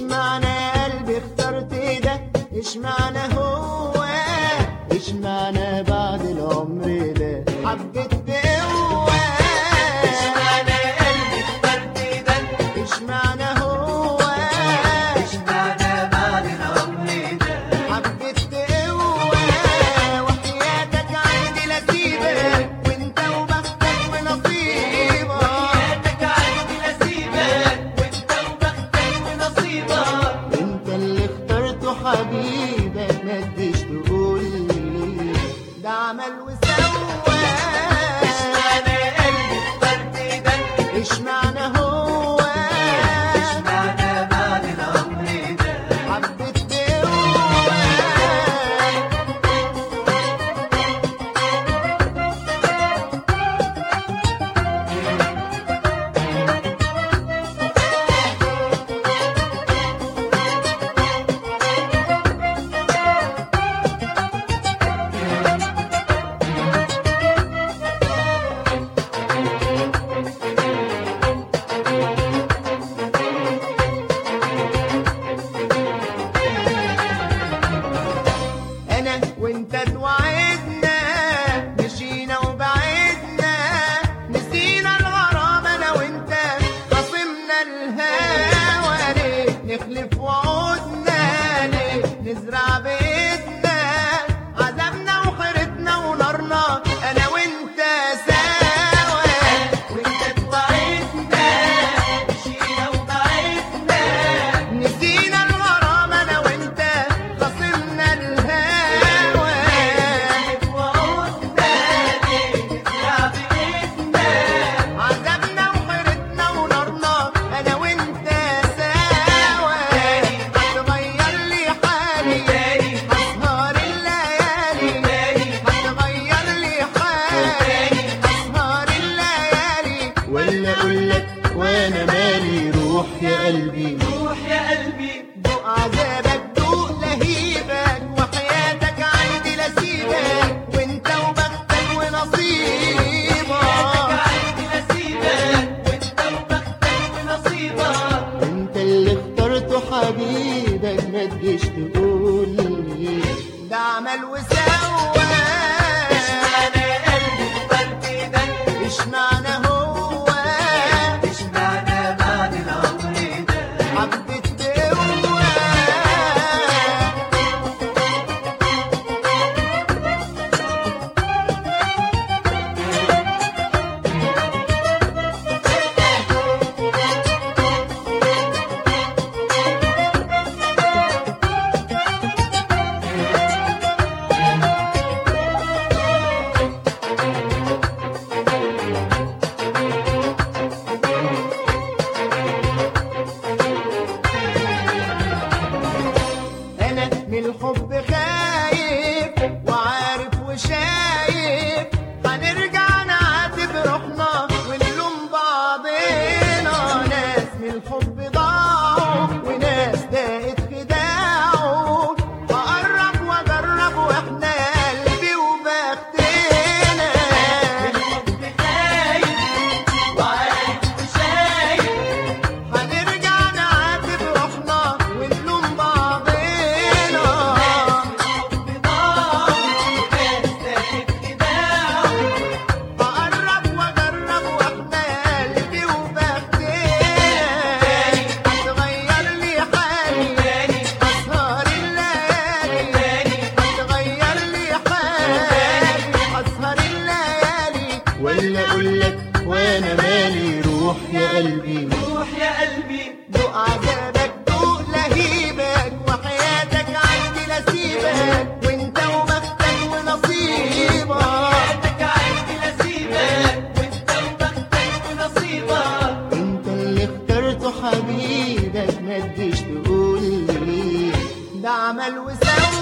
معنى يا قلبي اخترت ده ايش معنى هو ايش معنى بعد العمر ده حبيت بقوة ايش معنى يا قلبي اخترت ده ايش معنى هو ايش معنى بعد العمر ده حبيت بقوة وحياتك عندي لسيبك وانت وبختك ونصيبك حياتك عندي نسيبك وانت وبختك ونصيبك انت اللي اخترته حبيبك ما تجيش تقول لي ده عمل وسوى ايش معنى يا قلبي اخترت ده ايش معنى هو ايش معنى بعد العمر ده حبيت بقوة انا وانت توعدنا مشينا وبعدنا نسينا الغرام انا وانت خصمنا الهوى ليه نخلف وعودنا ليه نزرع بيتنا عذابنا وحيرتنا ونارنا انا وانت سوا وانت توعدنا مشينا وبعدنا نسينا الغرام انا وانت خصمنا الهوى وعودنا نزرع بإيدنا عذابنا وحيرتنا ونارنا انا وانت سوا هتغير لي حالي اسهر الليالي هتغير لي حالي اسهر الليالي ولا اقول لك وانا مالي روح يا قلبي روح يا قلبي دوق عذابك دوق لهيبك وحياتك عندي لسيبك وانت وبختك ونصيبك عندي نسيبك وانت وبختك ونصيبك انت اللي اخترته حبيبك ما تجيش تقول لي ده عمل وسوى ايش معنى يا قلبي اخترت ده ايش معنى هو ايش معنى بعد العمر ده حبيت بقوة انا من الحب خايف وعارف وشايف هنرجع نعاتب روحنا ونلوم بعضنا ناس من الحب ضاعوا وناس دقت خداعه هقرب واجرب واحنا قلبي وبختنا الحب خايف وعارف وشايف هنرجع نعاتب روحنا ونلوم بعضنا الحب ضاع وناس تاهت خداعه بقرب واجرب واحنا قلبي وبختنا هتغير لي حالي اسهر الليالي هتغير لي حالي اسهر الليالي ولا اقول لك وانا مالي روح يا قلبي روح يا قلبي دوق عذابك دوق لهيبك وحياتك عندي لسيبك وانت وبختك ونصيبك حياتك عندي نسيبك وانت وبختك ونصيبك انت اللي اخترته حبيبك ما تجيش تقول لي ده عمل وسوى